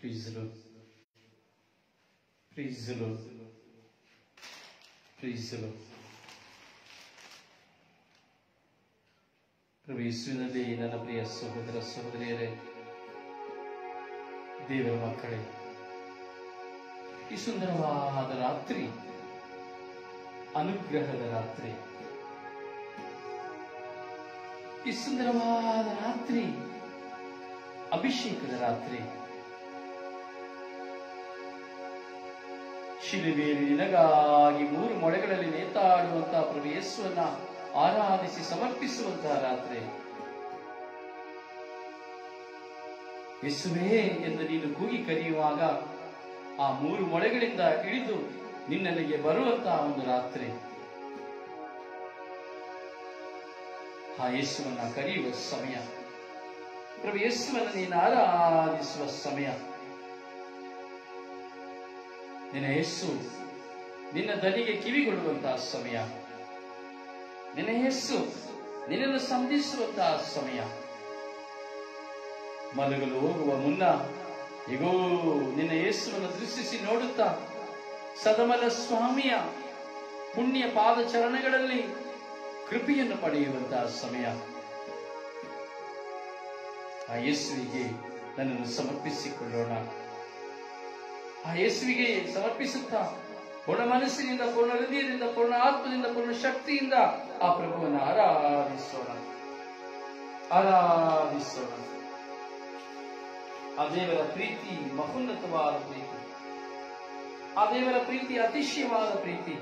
Praise the Lord. Praise the Lord. Praise the Lord. ಪ್ರಭು ಯೇಸುವಿನಲ್ಲಿ ನನ್ನ ಪ್ರಿಯ ಸಹೋದರ ಸಹೋದರಿಯರೇ ದೇವರ ಮಕ್ಕಳೇ ಈ ಸುಂದರವಾದ ರಾತ್ರಿ ಅನುಗ್ರಹದ ರಾತ್ರಿ ಈ ಸುಂದರವಾದ ರಾತ್ರಿ ಅಭಿಷೇಕದ ರಾತ್ರಿ ಶಿಲುಬೆಯಲ್ಲಿ ನಿನಗಾಗಿ ಮೂರು ಮೊಳೆಗಳಲ್ಲಿ ನೇತಾಡುವಂತಹ ಪ್ರಭು ಯೇಸುವನ್ನ ಆರಾಧಿಸಿ ಸಮರ್ಪಿಸುವಂತಹ ರಾತ್ರಿ ಯೇಸುವೇ ಎಂದು ನೀನು ಕೂಗಿ ಕರೆಯುವಾಗ ಆ ಮೂರು ಮೊಳೆಗಳಿಂದ ಇಳಿದು ನಿನ್ನಲ್ಲಿಗೆ ಬರುವಂತಹ ಒಂದು ರಾತ್ರಿ ಆ ಯೇಸುವನ್ನ ಕರೆಯುವ ಸಮಯ ಪ್ರಭು ಯೇಸುವನ್ನ ನೀನು ಆರಾಧಿಸುವ ಸಮಯ ನಿನ್ನ ಯೇಸು ನಿನ್ನ ದನಿಗೆ ಕಿವಿಗೊಡುವಂತಹ ಸಮಯ ನಿನ್ನ ಯೇಸು ನಿನ್ನನ್ನು ಸಂಧಿಸುವಂತಹ ಸಮಯ ಮಲಗಲು ಹೋಗುವ ಮುನ್ನ ಈಗೋ ನಿನ್ನ ಯೇಸುವನ್ನು ದೃಷ್ಟಿಸಿ ನೋಡುತ್ತಾ ಸದಮಲ ಸ್ವಾಮಿಯ ಪುಣ್ಯ ಪಾದಚರಣಗಳಲ್ಲಿ ಕೃಪೆಯನ್ನು ಪಡೆಯುವಂತಹ ಸಮಯ ಆ ಯೇಸುವಿಗೆ ನನ್ನನ್ನು ಸಮರ್ಪಿಸಿಕೊಳ್ಳೋಣ ಆ ಯೇಸುವಿಗೆ ಸಮರ್ಪಿಸುತ್ತಾ ಪೂರ್ಣ ಮನಸ್ಸಿನಿಂದ ಪೂರ್ಣ ಹೃದಯದಿಂದ ಪೂರ್ಣ ಆತ್ಮದಿಂದ ಪೂರ್ಣ ಶಕ್ತಿಯಿಂದ ಆ ಪ್ರಭುವನ್ನು ಆರಾಧಿಸೋಣ ಆರಾಧಿಸೋಣ ಆ ದೇವರ ಪ್ರೀತಿ ಮಹೋನ್ನತವಾದ ಪ್ರೀತಿ ಆ ದೇವರ ಪ್ರೀತಿ ಅತಿಶಯವಾದ ಪ್ರೀತಿ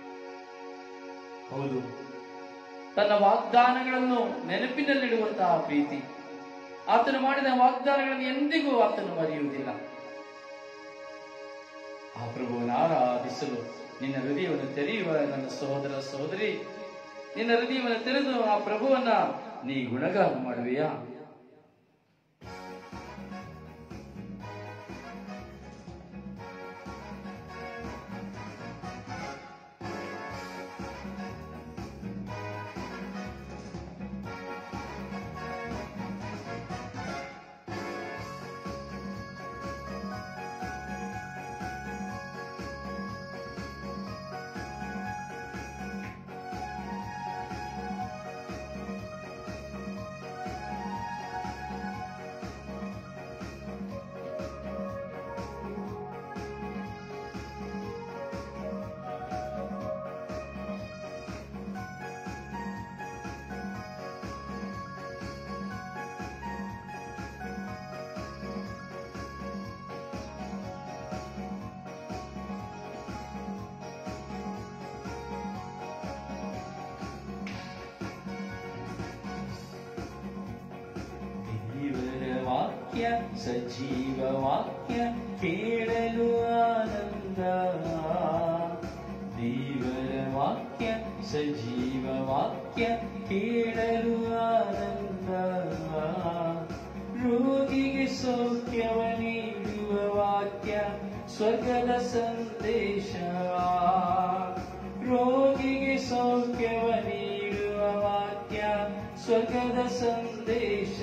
ಹೌದು ತನ್ನ ವಾಗ್ದಾನಗಳನ್ನು ನೆನಪಿನಲ್ಲಿಡುವಂತಹ ಪ್ರೀತಿ ಆತನು ಮಾಡಿದ ವಾಗ್ದಾನಗಳನ್ನು ಎಂದಿಗೂ ಆತನು ಮರೆಯುವುದಿಲ್ಲ ಆ ಪ್ರಭುವನ್ನು ಆರಾಧಿಸಲು ನಿನ್ನ ಹೃದಯವನ್ನು ತೆರೆಯುವ ನನ್ನ ಸಹೋದರ ಸಹೋದರಿ ನಿನ್ನ ಹೃದಯವನ್ನು ತೆರೆದು ಆ ಪ್ರಭುವನ್ನ ನೀ ಗುಣಗಾನ ಮಾಡುವೆಯಾ ದೇವರ ವಾಕ್ಯ ಸಜೀವ ವಾಕ್ಯ ಕೇಳಲು ಆನಂದ ದೇವರ ವಾಕ್ಯ ಸಜೀವ ವಾಕ್ಯ ಕೇಳಲು ಆನಂದ ರೋಗಿಗೆ ಸೌಖ್ಯವ ನೀಡುವ ವಾಕ್ಯ ಸ್ವರ್ಗದ ಸಂದೇಶ ರೋಗಿಗೆ ಸೌಖ್ಯವ ನೀಡುವ ವಾಕ್ಯ ಸ್ವರ್ಗದ ಸಂದೇಶ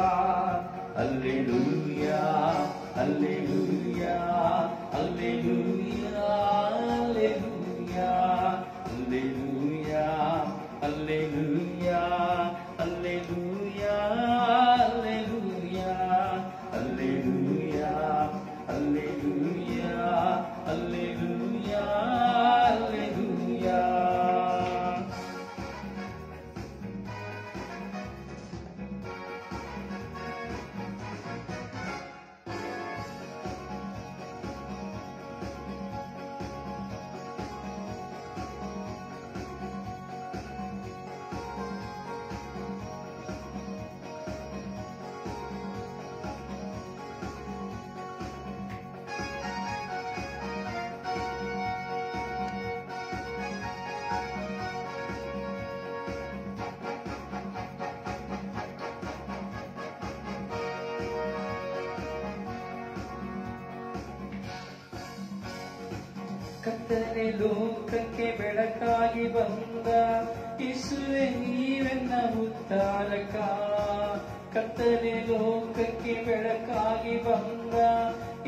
alleluia alleluia alleluia alleluia alleluia alleluia alleluia alleluia alleluia alleluia alleluia alleluia ಕತ್ತಲೆ ಲೋಕಕ್ಕೆ ಬೆಳಕಾಗಿ ಬಂದ ಇಸುವೆ ನೀವೆನ್ನ ಉದ್ಧಾರಕ ಕತ್ತಲೆ ಲೋಕಕ್ಕೆ ಬೆಳಕಾಗಿ ಬಂದ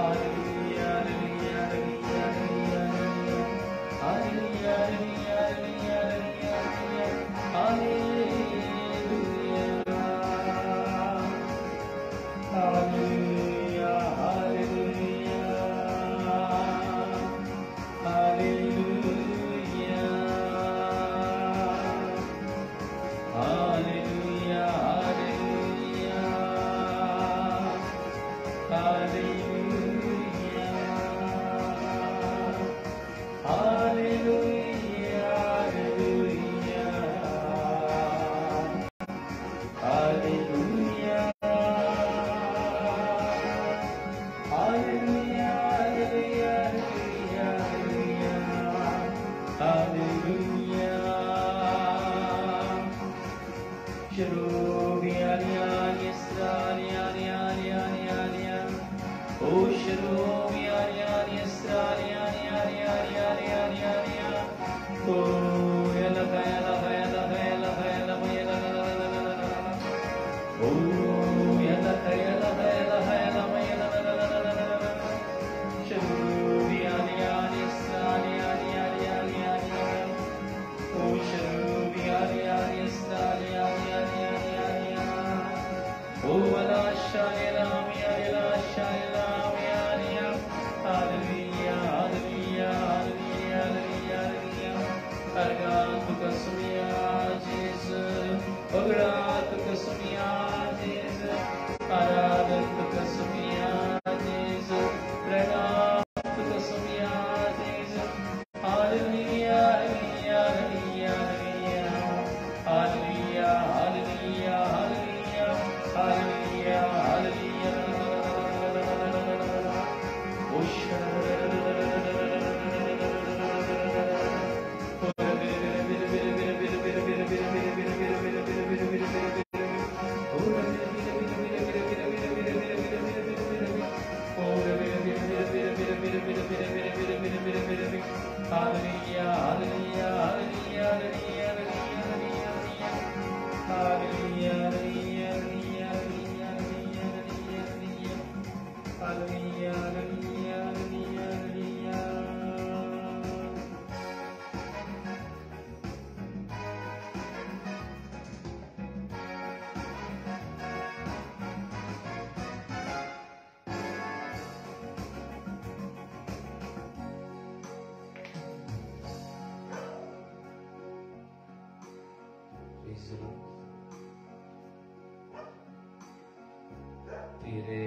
ಪ್ರಿಯರೇ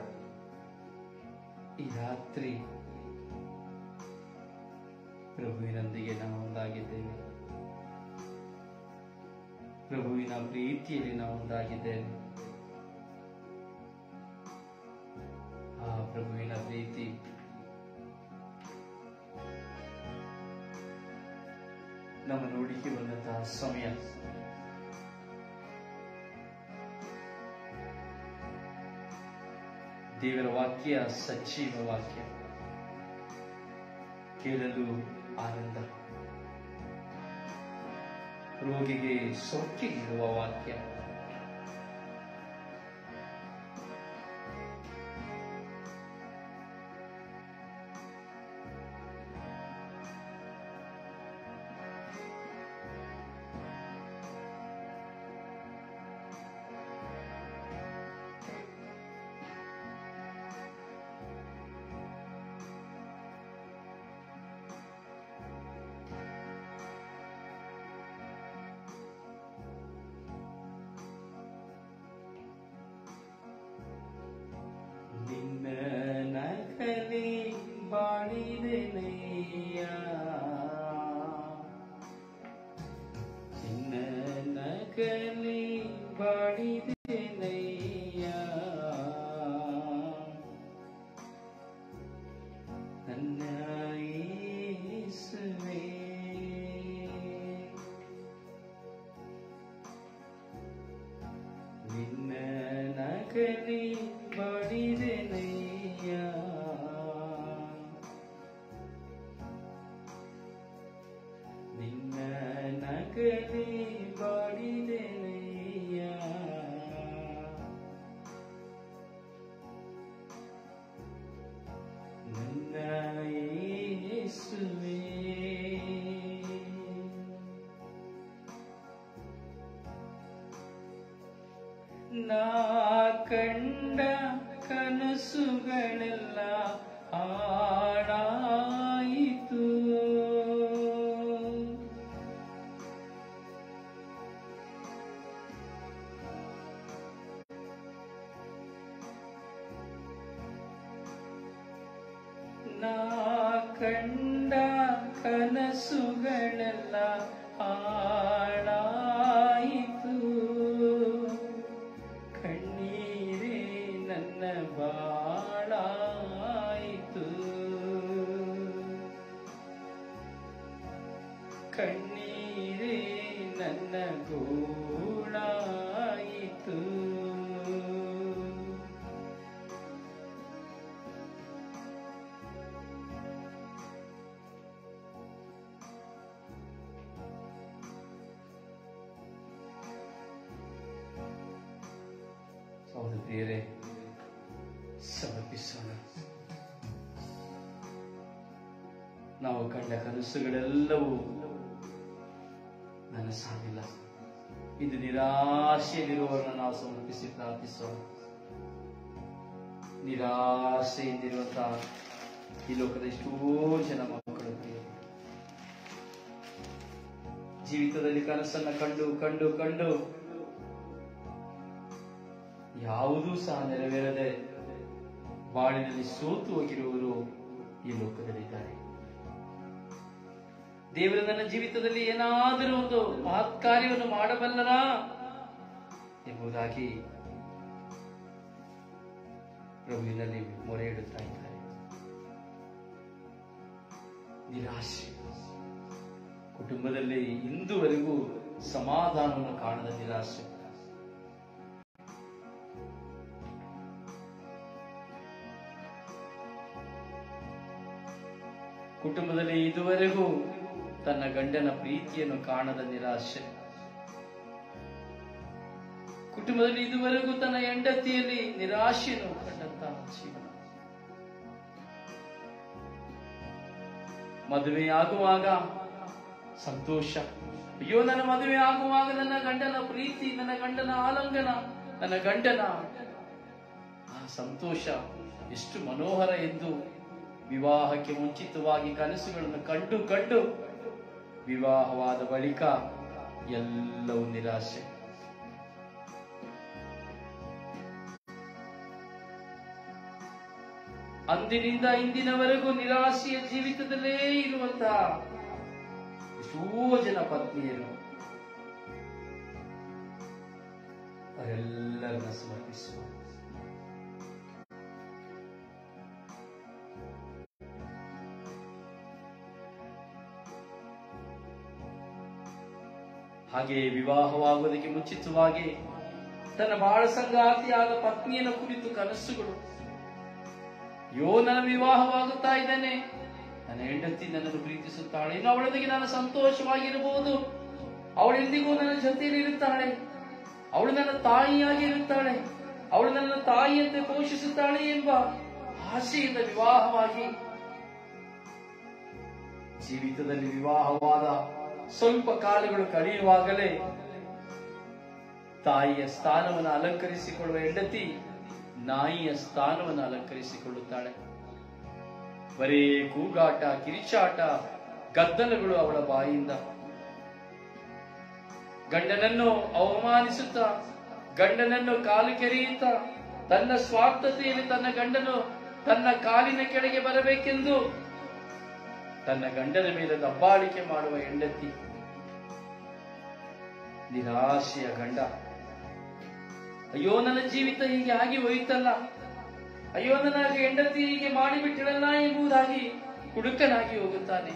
ಈ ರಾತ್ರಿ ಪ್ರಭುವಿನೊಂದಿಗೆ ನಾವು ಒಂದಾಗಿದ್ದೇವೆ ಪ್ರಭುವಿನ ಪ್ರೀತಿಯಲ್ಲಿ ನಾವು ಒಂದಾಗಿದ್ದೇವೆ ಆ ಪ್ರಭುವಿನ ಪ್ರೀತಿ ನಮ್ಮ ನೋಡಿಕೆ ಬಂದಂತಹ ಸಮಯ ದೇವರ ವಾಕ್ಯ ಸಜೀವ ವಾಕ್ಯ ಕೇಳಲು ಆನಂದ ರೋಗಿಗೆ ಸೌಖ್ಯ ನೀಡುವ ವಾಕ್ಯ ನಿನ್ನ ನಕಲಿ ಬಾಳಿದೆನೆಯ ನಿನ್ನ ನಕಲಿ ಬಾಳಿದೆನೆಯ ನನ್ನ ಯೇಸುವೇ ನಿನ್ನ ನಕಲಿ ಬಡಿದೆನಯ್ಯ ನಿನ್ನ ನಕಲಿ ಬಡಿದೆನಯ್ಯ ನನ್ನ ಯೇಸುವೇ ನಾ ಕಂಡ ಕನಸುಗಳೆಲ್ಲ ಹಾಳಾಯಿತು ನಾ ಕಂಡ ಕನಸುಗಳೆಲ್ಲ ಹಾಳಾಯಿತು ಕಣ್ಣೀರೇ ನನ್ನ ಬಾಳಾಯಿತು ಕಣ್ಣೀರೇ ನನ್ನ ಗೋಳಾಯಿತು ಸಹೋದರಿಯರೇ ಸಮರ್ಪಿಸೋಣ ನಾವು ಕಂಡ ಕನಸುಗಳೆಲ್ಲವೂ ನನಸಾಗಿಲ್ಲ ಇದು ನಿರಾಶೆಯಲ್ಲಿರುವವರನ್ನು ನಾವು ಸಮರ್ಪಿಸಿ ಪ್ರಾರ್ಥಿಸೋಣ ನಿರಾಶೆಯಿಂದಿರುವಂತಹ ಈ ಲೋಕದ ಎಷ್ಟೋ ಜನ ಮಕ್ಕಳು ಪ್ರಿಯರೇ. ಜೀವಿತದಲ್ಲಿ ಕನಸನ್ನ ಕಂಡು ಕಂಡು ಕಂಡು ಯಾವುದೂ ಸಹ ನೆರವೇರದೆ ಬಾಳಿನಲ್ಲಿ ಸೋತು ಹೋಗಿರುವವರು ಈ ಲೋಕದಲ್ಲಿದ್ದಾರೆ ದೇವರು ನನ್ನ ಜೀವಿತದಲ್ಲಿ ಏನಾದರೂ ಒಂದು ಮಹತ್ ಕಾರ್ಯವನ್ನು ಮಾಡಬಲ್ಲನಾ ಎಂಬುದಾಗಿ ಪ್ರಭುವಿನಲ್ಲಿ ಮೊರೆ ಇಡುತ್ತಾ ಇದ್ದಾರೆ ನಿರಾಶೆ ಕುಟುಂಬದಲ್ಲಿ ಇಂದುವರೆಗೂ ಸಮಾಧಾನವನ್ನು ಕಾಣದ ನಿರಾಶೆ ಕುಟುಂಬದಲ್ಲಿ ಇದುವರೆಗೂ ತನ್ನ ಗಂಡನ ಪ್ರೀತಿಯನ್ನು ಕಾಣದ ನಿರಾಶೆ ಕುಟುಂಬದಲ್ಲಿ ಇದುವರೆಗೂ ತನ್ನ ಹೆಂಡತಿಯಲ್ಲಿ ನಿರಾಶೆಯನ್ನು ಕಂಡಂತಹ ಜೀವನ ಮದುವೆ ಆಗುವಾಗ ಸಂತೋಷ ಅಯ್ಯೋ ನನ್ನ ಮದುವೆ ಆಗುವಾಗ ನನ್ನ ಗಂಡನ ಪ್ರೀತಿ ನನ್ನ ಗಂಡನ ಆಲಂಗನ ನನ್ನ ಗಂಡನ ಆ ಸಂತೋಷ ಎಷ್ಟು ಮನೋಹರ ಎಂದು ವಿವಾಹಕ್ಕೆ ಮುಂಚಿತವಾಗಿ ಕನಸುಗಳನ್ನು ಕಂಡು ಕಂಡು ವಿವಾಹವಾದ ಬಳಿಕ ಎಲ್ಲವೂ ನಿರಾಶೆ ಅಂದಿನಿಂದ ಇಂದಿನವರೆಗೂ ನಿರಾಶೆಯ ಜೀವಿತದಲ್ಲೇ ಇರುವಂತಹ ಎಷ್ಟೋ ಜನ ಪತ್ನಿಯರು ಅವರೆಲ್ಲರನ್ನ ಸಮರ್ಪಿಸುವ ಹಾಗೆ ವಿವಾಹವಾಗುವುದಕ್ಕೆ ಮುಂಚಿತವಾಗಿ ತನ್ನ ಬಾಳ ಸಂಗಾತಿಯಾದ ಪತ್ನಿಯನ್ನ ಕುರಿತು ಕನಸುಗಳು ಯೋ ನನ್ನ ವಿವಾಹವಾಗುತ್ತಾ ಇದ್ದೇನೆ ನನ್ನ ಹೆಂಡತಿ ನನ್ನನ್ನು ಪ್ರೀತಿಸುತ್ತಾಳೆ ಇನ್ನು ಅವಳೊಂದಿಗೆ ನಾನು ಸಂತೋಷವಾಗಿರಬಹುದು ಅವಳೆಂದಿಗೂ ನನ್ನ ಜೊತೆಯಲ್ಲಿ ಇರುತ್ತಾಳೆ ಅವಳು ನನ್ನ ತಾಯಿಯಾಗಿ ಇರುತ್ತಾಳೆ ಅವಳು ನನ್ನ ತಾಯಿಯಂತೆ ಪೋಷಿಸುತ್ತಾಳೆ ಎಂಬ ಆಶೆಯಿಂದ ವಿವಾಹವಾಗಿ ಜೀವಿತದಲ್ಲಿ ವಿವಾಹವಾದ ಸ್ವಲ್ಪ ಕಾಲಗಳು ಕಳೆಯುವಾಗಲೇ ತಾಯಿಯ ಸ್ಥಾನವನ್ನು ಅಲಂಕರಿಸಿಕೊಳ್ಳುವ ಹೆಂಡತಿ ನಾಯಿಯ ಸ್ಥಾನವನ್ನು ಅಲಂಕರಿಸಿಕೊಳ್ಳುತ್ತಾಳೆ ಬರೀ ಕೂಗಾಟ ಕಿರಿಚಾಟ ಗದ್ದಲಗಳು ಅವಳ ಬಾಯಿಯಿಂದ ಗಂಡನನ್ನು ಅವಮಾನಿಸುತ್ತಾ ಗಂಡನನ್ನು ಕಾಲು ಕೆರೆಯುತ್ತಾ ತನ್ನ ಸ್ವಾರ್ಥತೆಯಲ್ಲಿ ತನ್ನ ಗಂಡನು ತನ್ನ ಕಾಲಿನ ಕೆಳಗೆ ಬರಬೇಕೆಂದು ತನ್ನ ಗಂಡನ ಮೇಲೆ ದಬ್ಬಾಳಿಕೆ ಮಾಡುವ ಹೆಂಡತಿ ನಿರಾಶೆಯ ಗಂಡ ಅಯ್ಯೋ ನನ್ನ ಜೀವಿತ ಹೀಗೆ ಆಗಿ ಹೋಯಿತಲ್ಲ ಅಯ್ಯೋ ನನ್ನ ಹೆಂಡತಿ ಹೀಗೆ ಮಾಡಿಬಿಟ್ಟಿಳಲ್ಲ ಎಂಬುದಾಗಿ ಹುಡುಕನಾಗಿ ಹೋಗುತ್ತಾನೆ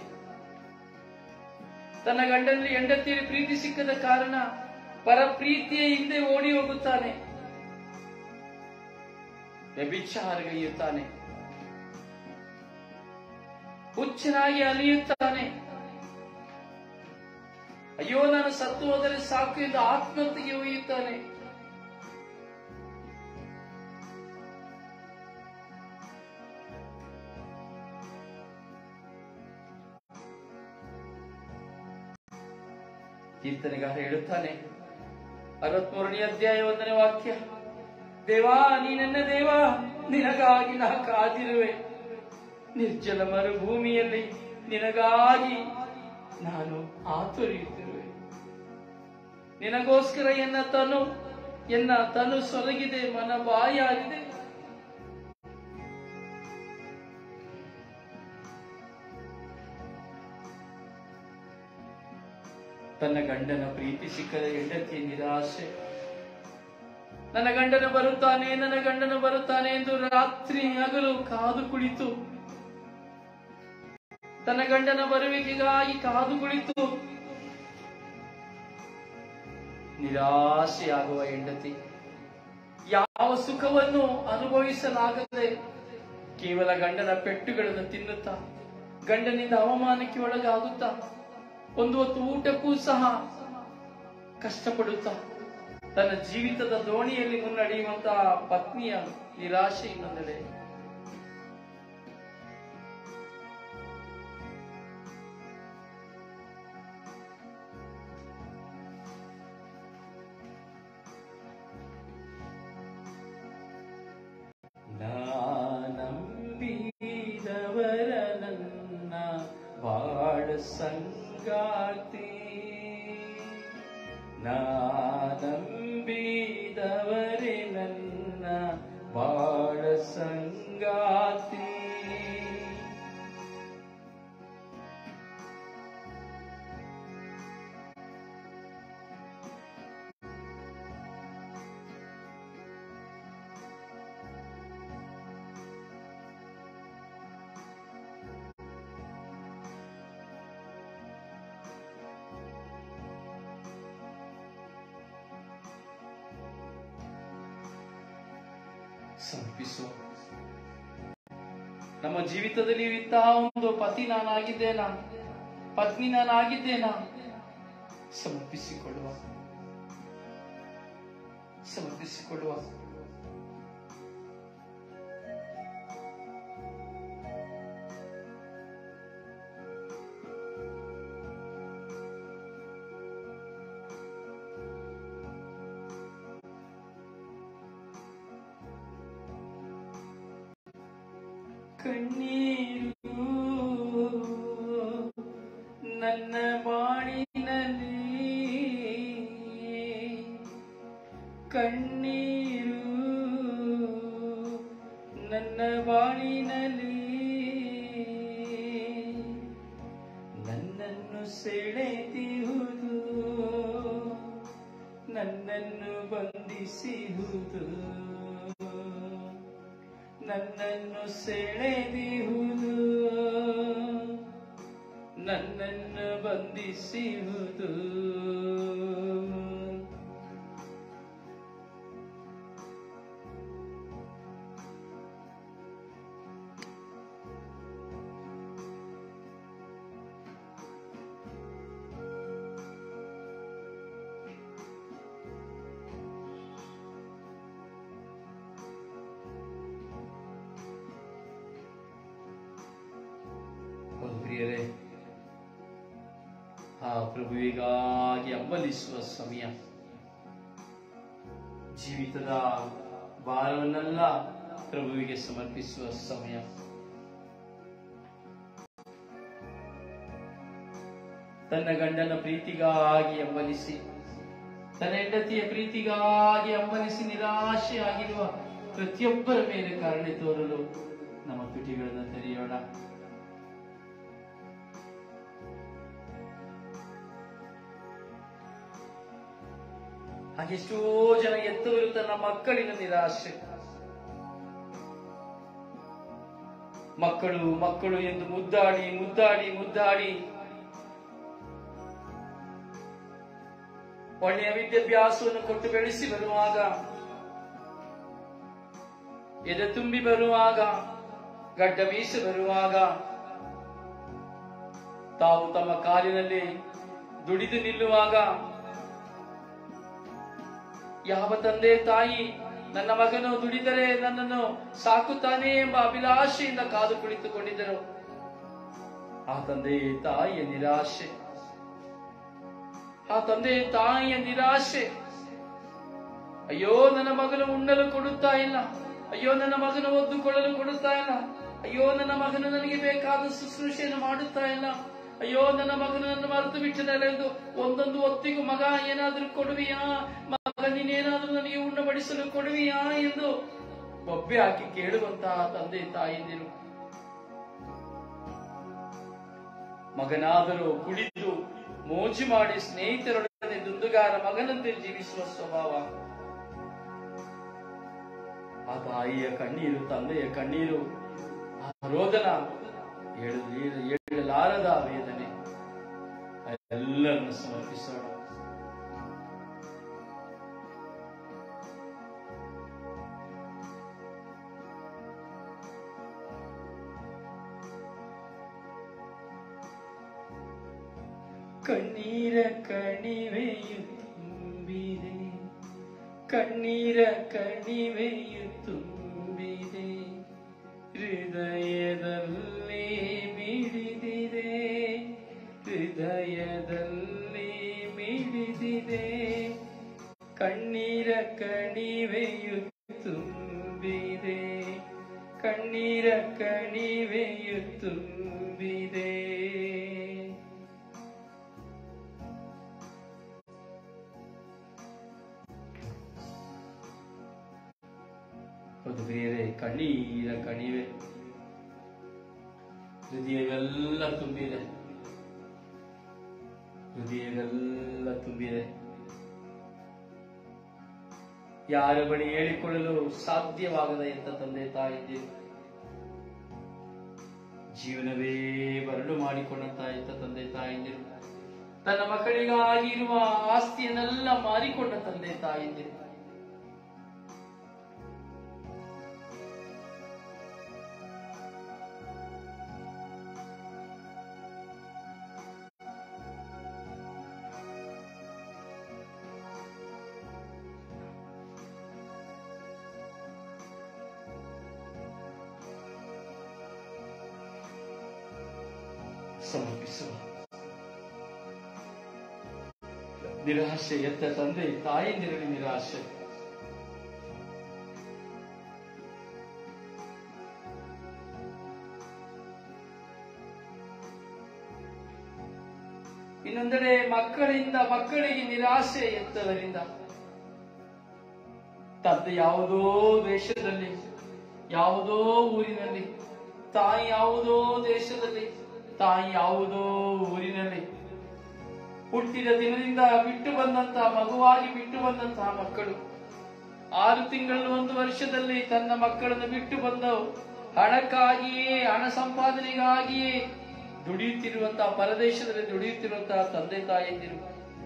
ತನ್ನ ಗಂಡನಲ್ಲಿ ಹೆಂಡತಿಯಲ್ಲಿ ಪ್ರೀತಿ ಸಿಕ್ಕದ ಕಾರಣ ಪರ ಪ್ರೀತಿಯ ಹಿಂದೆ ಓಡಿ ಹೋಗುತ್ತಾನೆ ವ್ಯಭಿಚಾರಗೈಯುತ್ತಾನೆ ಹುಚ್ಚನಾಗಿ ಅಲಿಯುತ್ತಾನೆ ಅಯ್ಯೋ ನಾನು ಸತ್ತು ಹೋದರೆ ಸಾಕು ಎಂದು ಆತ್ಮಹತ್ಯೆಗೆ ಒಯ್ಯುತ್ತಾನೆ ಕೀರ್ತನೆಗಾರ ಹೇಳುತ್ತಾನೆ ಅರವತ್ಮೂರನೇ ಅಧ್ಯಾಯ ಒಂದನೇ ವಾಕ್ಯ ದೇವಾ ನೀ ನನ್ನ ದೇವ ನಿನಗಾಗಿ ನಾ ಕಾದಿರುವೆ ನಿರ್ಜಲ ಮರುಭೂಮಿಯಲ್ಲಿ ನಿನಗಾಗಿ ನಾನು ಆತುರಿಯುತ್ತಿರುವೆ ನಿನಗೋಸ್ಕರ ಎನ್ನ ತನು ಎನ್ನ ತನು ಸೊರಗಿದೆ ಮನ ಬಾಯಾಗಿದೆ ತನ್ನ ಗಂಡನ ಪ್ರೀತಿ ಸಿಕ್ಕದ ಹೆಂಡತಿಯ ನಿರಾಶೆ ನನ್ನ ಗಂಡನು ಬರುತ್ತಾನೆ ನನ್ನ ಗಂಡನು ಬರುತ್ತಾನೆ ಎಂದು ರಾತ್ರಿ ಹಗಲು ಕಾದು ಕುಳಿತು ತನ್ನ ಗಂಡನ ಬರುವಿಕೆಗಾಗಿ ಕಾದು ಕುಳಿತು ನಿರಾಶೆಯಾಗುವ ಹೆಂಡತಿ ಯಾವ ಸುಖವನ್ನು ಅನುಭವಿಸಲಾಗದೆ ಕೇವಲ ಗಂಡನ ಪೆಟ್ಟುಗಳನ್ನು ತಿನ್ನುತ್ತಾ ಗಂಡನಿಂದ ಅವಮಾನಕ್ಕೆ ಒಳಗಾಗುತ್ತಾ ಒಂದು ಹೊತ್ತು ಊಟಕ್ಕೂ ಸಹ ಕಷ್ಟಪಡುತ್ತಾ ತನ್ನ ಜೀವಿತದ ದೋಣಿಯಲ್ಲಿ ಮುನ್ನಡೆಯುವಂತಹ ಪತ್ನಿಯ ನಿರಾಶೆ ಇನ್ನೊಂದೆಡೆ ನಂಬಿದವರ ನನ್ನ ಬಾಳ ಸಂಗಾತಿ ನಂಬಿದವರೇ ನನ್ನ ಬಾಳ ಸಂಗಾತಿ ಸಮರ್ಪಿಸು ನಮ್ಮ ಜೀವಿತದಲ್ಲಿ ಇಂತಹ ಒಂದು ಪತಿ ನಾನಾಗಿದ್ದೇನಾ ಪತ್ನಿ ನಾನಾಗಿದ್ದೇನಾ ಸಮರ್ಪಿಸಿಕೊಳ್ಳುವ ಸಮರ್ಪಿಸಿಕೊಳ್ಳುವ ಕಣ್ಣೀರು ನನ್ನ ಬಾಳಿನಲ್ಲಿ ಕಣ್ಣೀರು ನನ್ನ ಬಾಳಿನಲ್ಲಿ ನನ್ನನ್ನು ಸೆಳೆದಿರುವುದು ನನ್ನನ್ನು ಬಂಧಿಸಿರುವುದು ನನ್ನನ್ನು ಸೆಳೆದಿರುವುದು ನನ್ನನ್ನು ಬಂಧಿಸಿರುವುದು ಹೌದು ಪ್ರಿಯರೇ ಆ ಪ್ರಭುವಿಗಾಗಿ ಹಂಬಲಿಸುವ ಸಮಯ ಜೀವಿತದ ಭಾರವನ್ನೆಲ್ಲ ಪ್ರಭುವಿಗೆ ಸಮರ್ಪಿಸುವ ಸಮಯ ತನ್ನ ಗಂಡನ ಪ್ರೀತಿಗಾಗಿ ಹಂಬಲಿಸಿ ತನ್ನ ಹೆಂಡತಿಯ ಪ್ರೀತಿಗಾಗಿ ಹಂಬಲಿಸಿ ನಿರಾಶೆಯಾಗಿರುವ ಪ್ರತಿಯೊಬ್ಬರ ಮೇಲೆ ಕರುಣೆ ತೋರಲು ನಮ್ಮ ತುಟಿಗಳನ್ನು ತೆರೆಯೋಣ ಹಾಗೆಷ್ಟೋ ಜನ ಎತ್ತವರು ತನ್ನ ಮಕ್ಕಳಿನ ನಿರಾಶೆ ಮಕ್ಕಳು ಮಕ್ಕಳು ಎಂದು ಮುದ್ದಾಡಿ ಮುದ್ದಾಡಿ ಮುದ್ದಾಡಿ ಒಳ್ಳೆಯ ವಿದ್ಯಾಭ್ಯಾಸವನ್ನು ಕೊಟ್ಟು ಬೆಳೆಸಿ ಬರುವಾಗ ಎದೆ ತುಂಬಿ ಬರುವಾಗ ಗಡ್ಡ ಮೀಸಿ ಬರುವಾಗ ತಾವು ತಮ್ಮ ಕಾಲಿನಲ್ಲಿ ದುಡಿದು ನಿಲ್ಲುವಾಗ ಯಾವ ತಂದೆ ತಾಯಿ ನನ್ನ ಮಗನು ದುಡಿದರೆ ನನ್ನನ್ನು ಸಾಕುತ್ತಾನೆ ಎಂಬ ಅಭಿಲಾಷೆಯಿಂದ ಕಾದು ಕುಳಿತುಕೊಂಡಿದ್ದರು ಆ ತಂದೆ ತಾಯಿಯ ನಿರಾಶೆ ಆ ತಂದೆ ತಾಯಿಯ ನಿರಾಶೆ ಅಯ್ಯೋ ನನ್ನ ಮಗನು ಉಣ್ಣಲು ಕೊಡುತ್ತಾ ಇಲ್ಲ ಅಯ್ಯೋ ನನ್ನ ಮಗನು ಒದ್ದುಕೊಳ್ಳಲು ಕೊಡುತ್ತಾ ಇಲ್ಲ ಅಯ್ಯೋ ನನ್ನ ಮಗನು ನನಗೆ ಬೇಕಾದ ಶುಶ್ರೂಷೆಯನ್ನು ಮಾಡುತ್ತಾ ಇಲ್ಲ ಅಯ್ಯೋ ನನ್ನ ಮಗನು ನನ್ನ ಮರೆತು ಬಿಟ್ಟಿದ್ದಾಳೆ ಎಂದು ಒಂದೊಂದು ಹೊತ್ತಿಗೂ ಮಗ ಏನಾದ್ರೂ ಕೊಡುವಿಯಾ ಮಗ ನೀನೇನಾದ್ರೂ ನನಗೆ ಉಣ್ಣಬಡಿಸಲು ಕೊಡುವಿಯಾ ಎಂದು ಬೊಬ್ಬೆ ಹಾಕಿ ಕೇಳುವಂತಹ ತಂದೆ ತಾಯಿಯಂದಿರು ಮಗನಾದರೂ ಕುಡಿದು ಮೋಜು ಮಾಡಿ ಸ್ನೇಹಿತರೊಡನೆ ದುಂದುಗಾರ ಮಗನಂತೆ ಜೀವಿಸುವ ಸ್ವಭಾವ ಆ ತಾಯಿಯ ಕಣ್ಣೀರು ತಂದೆಯ ಕಣ್ಣೀರು ಆ ರೋದನ ಹೇಳಲಿ- ಹೇಳಲಾರದ ವೇದನೆ ಎಲ್ಲರನ್ನು ಸಮರ್ಪಿಸೋಣ ಕಣ್ಣೀರ ಕಣಿವೆಯು ತುಂಬಿದೆ ಕಣ್ಣೀರ ಕಣಿವೆಯು ತುಂಬಿದೆ ಹೃದಯದಲ್ಲಿ ಮಿಡಿದಿದೆ ಹೃದಯದಲ್ಲಿ ಮಿಡಿದಿದೆ ಕಣ್ಣೀರ ಕಣಿವೆಯು ತುಂಬಿದೆ ಕಣ್ಣೀರ ಕಣಿವೆಯು ತುಂಬಿದೆ ಹೌದು ಬೇರೆ ಕಣ್ಣೀರ ಕಣಿವೆ ಹೃದಯವೆಲ್ಲ ತುಂಬಿದೆ ಹೃದಯವೆಲ್ಲ ತುಂಬಿದೆ ಯಾರ ಬಳಿ ಹೇಳಿಕೊಳ್ಳಲು ಸಾಧ್ಯವಾಗದ ಎಂತ ತಂದೆ ತಾಯಿದ್ದೀರಿ ಜೀವನವೇ ಬರಡು ಮಾಡಿಕೊಂಡಂತ ಎಂತ ತಂದೆ ತಾಯಿದ್ದೀರಿ ತನ್ನ ಮಕ್ಕಳಿಗಾಗಿ ಇರುವ ಆಸ್ತಿಯನ್ನೆಲ್ಲ ಮಾರಿಕೊಂಡ ತಂದೆ ತಾಯಿದ್ದೀರಿ ಸಮರ್ಪಿಸುವ ನಿರಾಶೆ ಎತ್ತ ತಂದೆ ತಾಯಂದಿರಲಿ ನಿರಾಶೆ ಇನ್ನೊಂದೆಡೆ ಮಕ್ಕಳಿಂದ ಮಕ್ಕಳಿಗೆ ನಿರಾಶೆ ಎತ್ತದರಿಂದ ತಂದೆ ಯಾವುದೋ ದೇಶದಲ್ಲಿ ಯಾವುದೋ ಊರಿನಲ್ಲಿ ತಾಯಿ ಯಾವುದೋ ದೇಶದಲ್ಲಿ ತಾಯಿ ಯಾವುದೋ ಊರಿನಲ್ಲಿ ಹುಟ್ಟಿದ ದಿನದಿಂದ ಬಿಟ್ಟು ಬಂದಂತಹ ಮಗುವಾಗಿ ಬಿಟ್ಟು ಬಂದಂತಹ ಮಕ್ಕಳು ಆರು ತಿಂಗಳು ಒಂದು ವರ್ಷದಲ್ಲಿ ತನ್ನ ಮಕ್ಕಳನ್ನು ಬಿಟ್ಟು ಬಂದವು ಹಣಕ್ಕಾಗಿಯೇ ಹಣ ಸಂಪಾದನೆಗಾಗಿಯೇ ದುಡಿಯುತ್ತಿರುವಂತಹ ಪರದೇಶದಲ್ಲಿ ದುಡಿಯುತ್ತಿರುವಂತಹ ತಂದೆ ತಾಯಿಯಂದಿರು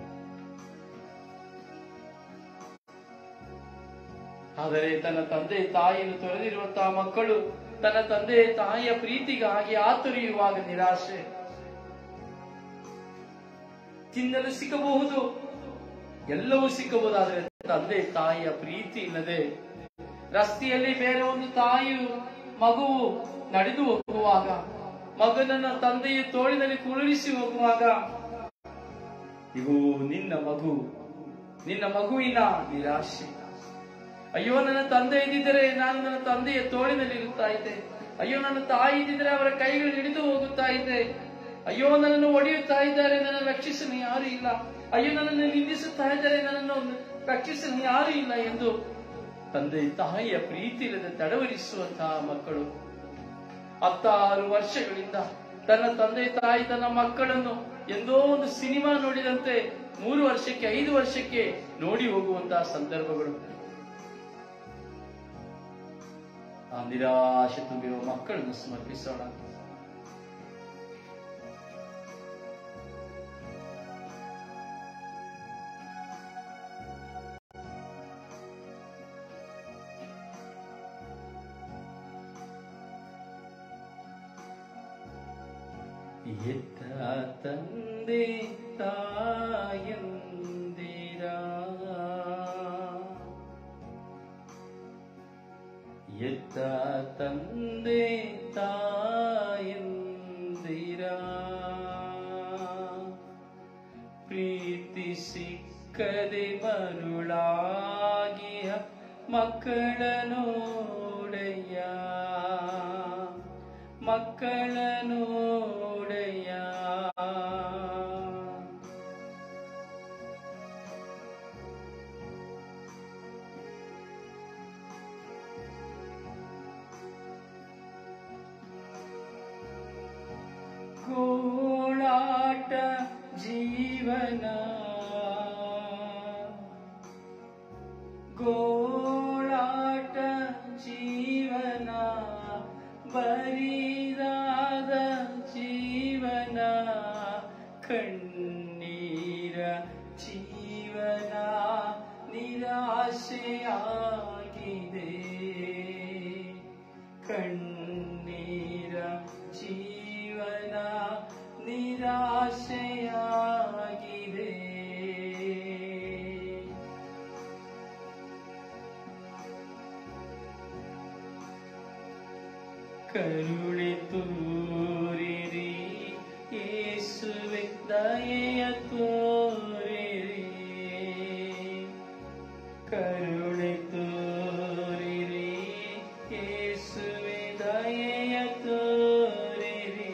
ಆದರೆ ತನ್ನ ತಂದೆ ತಾಯಿಯನ್ನು ತೊರೆದಿರುವಂತಹ ಮಕ್ಕಳು ತನ್ನ ತಂದೆ ತಾಯಿಯ ಪ್ರೀತಿಗಾಗಿ ಆತುರಿಯುವಾಗ ನಿರಾಶೆ ತಿನ್ನಲು ಸಿಕ್ಕಬಹುದು ಎಲ್ಲವೂ ಸಿಕ್ಕಬಹುದಾದರೆ ತಂದೆ ತಾಯಿಯ ಪ್ರೀತಿ ಇಲ್ಲದೆ ರಸ್ತೆಯಲ್ಲಿ ಬೇರೆ ಒಂದು ತಾಯಿಯು ಮಗುವು ನಡೆದು ಹೋಗುವಾಗ ಮಗನನ್ನ ತಂದೆಯ ತೋಳಿನಲ್ಲಿ ಕುರುಳಿಸಿ ಹೋಗುವಾಗ ಇವು ನಿನ್ನ ಮಗು ನಿನ್ನ ಮಗುವಿನ ನಿರಾಶೆ ಅಯ್ಯೋ ನನ್ನ ತಂದೆ ಇದ್ದಿದ್ದರೆ ನಾನು ನನ್ನ ತಂದೆಯ ತೋಳಿನಲ್ಲಿ ಇರುತ್ತಾ ಇದ್ದೆ ಅಯ್ಯೋ ನನ್ನ ತಾಯಿ ಇದ್ದಿದ್ರೆ ಅವರ ಕೈಗಳು ಹಿಡಿದು ಹೋಗುತ್ತಾ ಇದ್ದೆ ಅಯ್ಯೋ ನನ್ನನ್ನು ಒಡೆಯುತ್ತಾ ಇದ್ದಾರೆ ನನ್ನನ್ನು ರಕ್ಷಿಸಲು ಯಾರು ಇಲ್ಲ ಅಯ್ಯೋ ನನ್ನನ್ನು ನಿಂದಿಸುತ್ತಾ ಇದ್ದಾರೆ ನನ್ನನ್ನು ರಕ್ಷಿಸಲು ಯಾರು ಇಲ್ಲ ಎಂದು ತಂದೆ ತಾಯಿಯ ಪ್ರೀತಿ ಇಲ್ಲದೆ ತಡವರಿಸುವಂತಹ ಮಕ್ಕಳು ಹತ್ತಾರು ವರ್ಷಗಳಿಂದ ತನ್ನ ತಂದೆ ತಾಯಿ ತನ್ನ ಮಕ್ಕಳನ್ನು ಎಂದೋ ಒಂದು ಸಿನಿಮಾ ನೋಡಿದಂತೆ ಮೂರು ವರ್ಷಕ್ಕೆ ಐದು ವರ್ಷಕ್ಕೆ ನೋಡಿ ಹೋಗುವಂತಹ ಸಂದರ್ಭಗಳು ಆ ನಿರಾಶೆ ತುಂಬಿರುವ ಮಕ್ಕಳನ್ನು ಸಮರ್ಪಿಸೋಣ ಎತ್ತ ತಂದೆ ತಾಯಂದಿರ ಎತ್ತ ತಂದೆ ತಾಯಂದಿರ ಪ್ರೀತಿಸುವ ಮಕ್ಕಳ ನೋಡಯ್ಯ ಗೋಳಾಟ ಜೀವನ ಗೋಳಾಟ ಜೀವನ ಬರಿದಾದ ಜೀವನ ಕಣ್ಣೀರ ಜೀವನ ನಿರಾಶೆಯಾಗಿದೆ ಕಣ್ಣೀರ ಜೀವನ ನಿರಾಶೆಯಾಗಿದೆ ಕರುಣೆ ತೋರಿರಿ ಯೇಸುವೆ ದಯೆಯ ತೋರಿರಿ ಕರುಣೆ ತೋರಿರಿ ಯೇಸುವೆ ದಯೆಯ ತೋರಿರಿ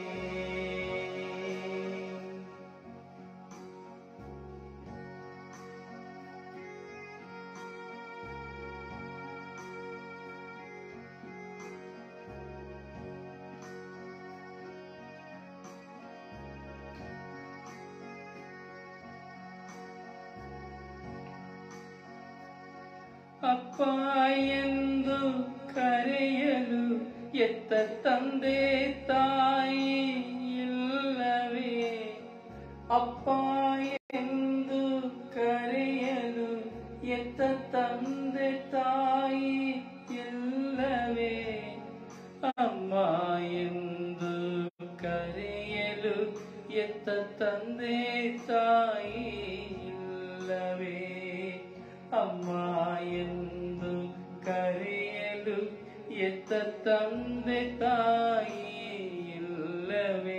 ಅಪ್ಪ ಎಂದು ಕರೆಯಲು ಎತ್ತ ತಂದೆ ತಾಯಿ ಇಲ್ಲವೇ ಅಪ್ಪ ಎಂದು ಕರೆಯಲು ಎತ್ತ ತಂದೆ ತಾಯಿ ಇಲ್ಲವೇ ಅಮ್ಮ ಎಂದು ಕರೆಯಲು ಎತ್ತ ತಂದೆ ತಾಯಿ ಇಲ್ಲವೇ ಅಮ್ಮ ಎಂದು ಕರೆಯಲು ಎತ್ತ ತಂದೆ ತಾಯಿ ಇಲ್ಲವೇ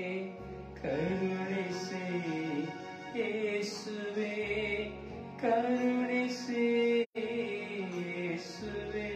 ಕರುಣಿಸಿ ಯೇಸುವೆ ಕರುಣಿಸಿ ಯೇಸುವೆ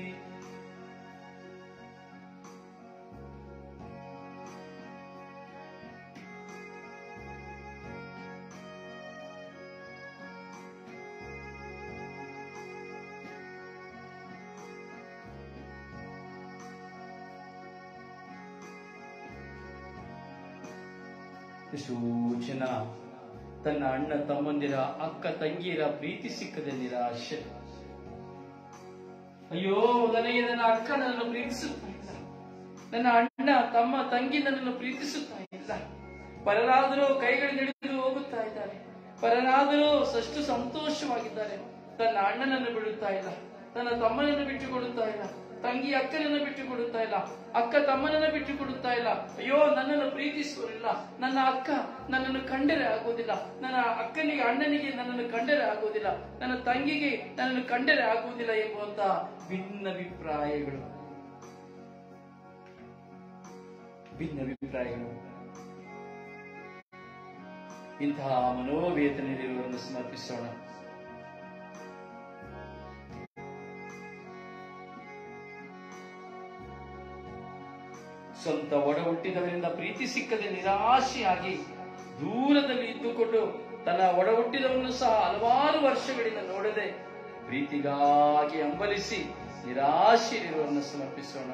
ಎಷ್ಟೋ ಜನ ತನ್ನ ಅಣ್ಣ ತಮ್ಮಂದಿರ ಅಕ್ಕ ತಂಗಿಯರ ಪ್ರೀತಿ ಸಿಕ್ಕದೆ ನಿರಾಶೆ ಅಯ್ಯೋ ನನಗೆ ನನ್ನ ಅಕ್ಕ ನನ್ನನ್ನು ಪ್ರೀತಿಸುತ್ತಾ ಇಲ್ಲ ನನ್ನ ಅಣ್ಣ ತಮ್ಮ ತಂಗಿ ನನ್ನನ್ನು ಪ್ರೀತಿಸುತ್ತಾ ಇಲ್ಲ ಪರರಾದರೂ ಕೈಗಳು ಹಿಡಿದು ಹೋಗುತ್ತಾ ಇದ್ದಾರೆ ಪರರಾದರೂ ಸಷ್ಟು ಸಂತೋಷವಾಗಿದ್ದಾರೆ ತನ್ನ ಅಣ್ಣನನ್ನು ಬಿಡುತ್ತಾ ಇಲ್ಲ ತನ್ನ ತಮ್ಮನನ್ನು ಬಿಟ್ಟು ಕೊಡುತ್ತಾ ಇಲ್ಲ ತಂಗಿ ಅಕ್ಕನನ್ನು ಬಿಟ್ಟು ಕೊಡುತ್ತಾ ಇಲ್ಲ ಅಕ್ಕ ತಮ್ಮನನ್ನು ಬಿಟ್ಟು ಕೊಡುತ್ತಾ ಇಲ್ಲ ಅಯ್ಯೋ ನನ್ನನ್ನು ಪ್ರೀತಿಸುವರಿಲ್ಲ ನನ್ನ ಅಕ್ಕ ನನ್ನನ್ನು ಕಂಡರೆ ಆಗುವುದಿಲ್ಲ ನನ್ನ ಅಕ್ಕನಿಗೆ ಅಣ್ಣನಿಗೆ ನನ್ನನ್ನು ಕಂಡರೆ ಆಗುವುದಿಲ್ಲ ನನ್ನ ತಂಗಿಗೆ ನನ್ನನ್ನು ಕಂಡರೆ ಆಗುವುದಿಲ್ಲ ಎಂಬುವಂತ ಭಿನ್ನಾಭಿಪ್ರಾಯಗಳು ಭಿನ್ನಾಭಿಪ್ರಾಯಗಳು ಇಂತಹ ಮನೋವೇದನೆಯಲ್ಲಿರುವವರನ್ನು ಸಮರ್ಪಿಸೋಣ ಸ್ವಂತ ಒಡ ಹುಟ್ಟಿದವರಿಂದ ಪ್ರೀತಿ ಸಿಕ್ಕದೆ ನಿರಾಶೆಯಾಗಿ ದೂರದಲ್ಲಿ ಇದ್ದುಕೊಂಡು ತನ್ನ ಒಡ ಹುಟ್ಟಿದವರನ್ನು ಸಹ ಹಲವಾರು ವರ್ಷಗಳಿಂದ ನೋಡದೆ ಪ್ರೀತಿಗಾಗಿ ಹಂಬಲಿಸಿ ನಿರಾಶೆಯಲ್ಲಿರುವವರನ್ನು ಸಮರ್ಪಿಸೋಣ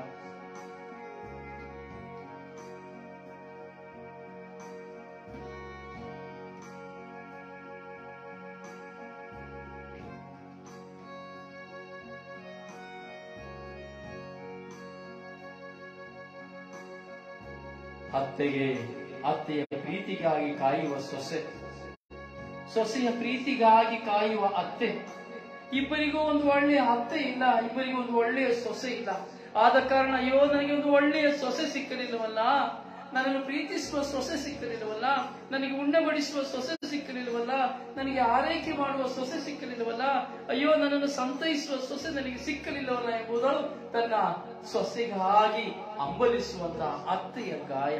ಅತ್ತೆಗೆ ಅತ್ತೆಯ ಪ್ರೀತಿಗಾಗಿ ಕಾಯುವ ಸೊಸೆ ಸೊಸೆಯ ಪ್ರೀತಿಗಾಗಿ ಕಾಯುವ ಅತ್ತೆ ಇಬ್ಬರಿಗೂ ಒಂದು ಒಳ್ಳೆಯ ಅತ್ತೆ ಇಲ್ಲ ಇಬ್ಬರಿಗೂ ಒಂದು ಒಳ್ಳೆಯ ಸೊಸೆ ಇಲ್ಲ ಆದ ಕಾರಣ ಅಯ್ಯೋ ನನಗೆ ಒಂದು ಒಳ್ಳೆಯ ಸೊಸೆ ಸಿಕ್ಕಲಿಲ್ಲವಲ್ಲ ನನ್ನನ್ನು ಪ್ರೀತಿಸುವ ಸೊಸೆ ಸಿಕ್ಕಲಿಲ್ಲವಲ್ಲ ನನಗೆ ಉಣ್ಣಬಡಿಸುವ ಸೊಸೆ ಸಿಕ್ಕಲಿಲ್ಲವಲ್ಲ ನನಗೆ ಆರೈಕೆ ಮಾಡುವ ಸೊಸೆ ಸಿಕ್ಕಲಿಲ್ಲವಲ್ಲ ಅಯ್ಯೋ ನನ್ನನ್ನು ಸಂತೈಸುವ ಸೊಸೆ ನನಗೆ ಸಿಕ್ಕಲಿಲ್ಲವಲ್ಲ ಎಂಬುದು ತನ್ನ ಸೊಸೆಗಾಗಿ ಹಂಬಲಿಸುವಂತ ಅತ್ತೆಯ ಗಾಯ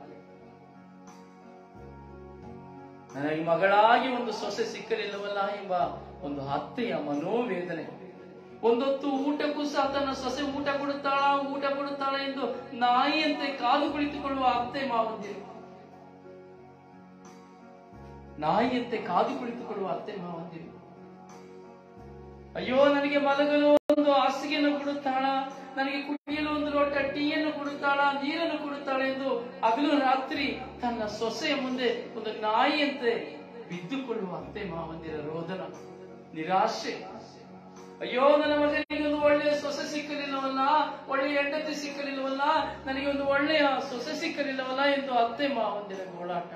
ನನಗೆ ಮಗಳಾಗಿ ಒಂದು ಸೊಸೆ ಸಿಕ್ಕಲಿಲ್ಲವಲ್ಲ ಎಂಬ ಒಂದು ಅತ್ತೆಯ ಮನೋವೇದನೆ ಒಂದೊತ್ತು ಊಟಕ್ಕೂ ಸಹ ತನ್ನ ಸೊಸೆ ಊಟ ಕೊಡುತ್ತಾಳ ಊಟ ಕೊಡುತ್ತಾಳ ಎಂದು ನಾಯಿಯಂತೆ ಕಾದು ಕುಳಿತುಕೊಳ್ಳುವ ಅತ್ತೆ ಮಾವಂದಿರು ನಾಯಿಯಂತೆ ಕಾದು ಕುಳಿತುಕೊಳ್ಳುವ ಅತ್ತೆ ಮಾವಂದಿರು ಅಯ್ಯೋ ನನಗೆ ಮಲಗಲು ಒಂದು ಹಾಸಿಗೆಯನ್ನು ಕೊಡುತ್ತಾಳ ನನಗೆ ಕುಡಿಯಲು ಒಂದು ಲೋಟ ಟೀಯನ್ನು ಕೊಡುತ್ತಾಳ ನೀರನ್ನು ಕೊಡುತ್ತಾಳ ಎಂದು ಹಗಲು ರಾತ್ರಿ ತನ್ನ ಸೊಸೆಯ ಮುಂದೆ ಒಂದು ನಾಯಿಯಂತೆ ಬಿದ್ದುಕೊಳ್ಳುವ ಅತ್ತೆ ಮಾವಂದಿರ ರೋದನ ನಿರಾಶೆ ಅಯ್ಯೋ ನನ್ನ ಮಗನಿಗೆ ಒಂದು ಒಳ್ಳೆಯ ಸೊಸೆ ಸಿಕ್ಕಲಿಲ್ಲವಲ್ಲ ಒಳ್ಳೆಯ ಹೆಂಡತಿ ಸಿಕ್ಕಲಿಲ್ಲವಲ್ಲ ನನಗೆ ಒಂದು ಒಳ್ಳೆಯ ಸೊಸೆ ಸಿಕ್ಕಲಿಲ್ಲವಲ್ಲ ಎಂದು ಅತ್ತೆ ಮಾವಂದಿರ ಗೋಳಾಟ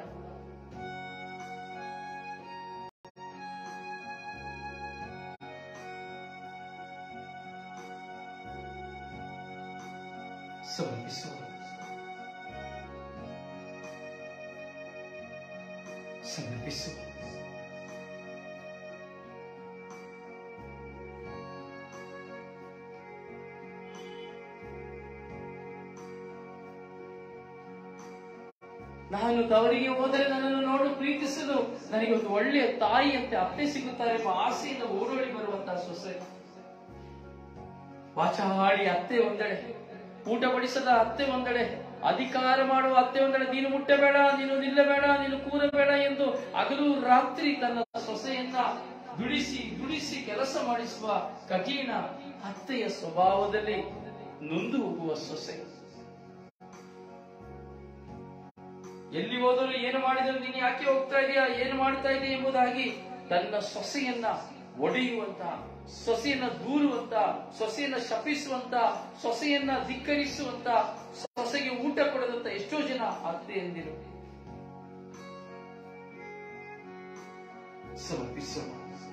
ಸಮರ್ಪಿಸುವ ಸಮರ್ಪಿಸುವ ನಾನು ತವರಿಗೆ ಹೋದರೆ ನನ್ನನ್ನು ನೋಡು ಪ್ರೀತಿಸಲು ನನಗೆ ಒಂದು ಒಳ್ಳೆಯ ತಾಯಿಯಂತೆ ಅತ್ತೆ ಸಿಗುತ್ತಾರೆ ಎಂಬ ಆಸೆಯಿಂದ ಓಡೋಡಿ ಬರುವಂತಹ ಸೊಸೆ ವಾಚಾಡಿ ಅತ್ತೆ ಒಂದೆಡೆ ಊಟ ಬಡಿಸದ ಅತ್ತೆ ಒಂದೆಡೆ ಅಧಿಕಾರ ಮಾಡುವ ಅತ್ತೆ ಒಂದೆಡೆ ನೀನು ಮುಟ್ಟಬೇಡ ನೀನು ನಿಲ್ಲಬೇಡ ನೀನು ಕೂರಬೇಡ ಎಂದು ಹಗಲು ರಾತ್ರಿ ತನ್ನ ಸೊಸೆಯನ್ನ ದುಡಿಸಿ ದುಡಿಸಿ ಕೆಲಸ ಮಾಡಿಸುವ ಕಠಿಣ ಅತ್ತೆಯ ಸ್ವಭಾವದಲ್ಲಿ ನೊಂದು ಹೋಗುವ ಸೊಸೆ ಎಲ್ಲಿ ಹೋದರೂ ಏನು ಮಾಡಿದರೂ ನೀನು ಯಾಕೆ ಹೋಗ್ತಾ ಇದೆಯಾ ಏನು ಮಾಡ್ತಾ ಇದೆಯಾ ಎಂಬುದಾಗಿ ತನ್ನ ಸೊಸೆಯನ್ನ ಒಡೆಯುವಂತ ಸೊಸೆಯನ್ನ ದೂರುವಂತ ಸೊಸೆಯನ್ನ ಶಪಿಸುವಂತ ಸೊಸೆಯನ್ನ ಧಿಕ್ಕರಿಸುವಂತ ಸೊಸೆಗೆ ಊಟ ಕೊಡದಂತ ಎಷ್ಟೋ ಜನ ಅತ್ತೆಯಂದಿರು ಸಮರ್ಪಿಸೋಣ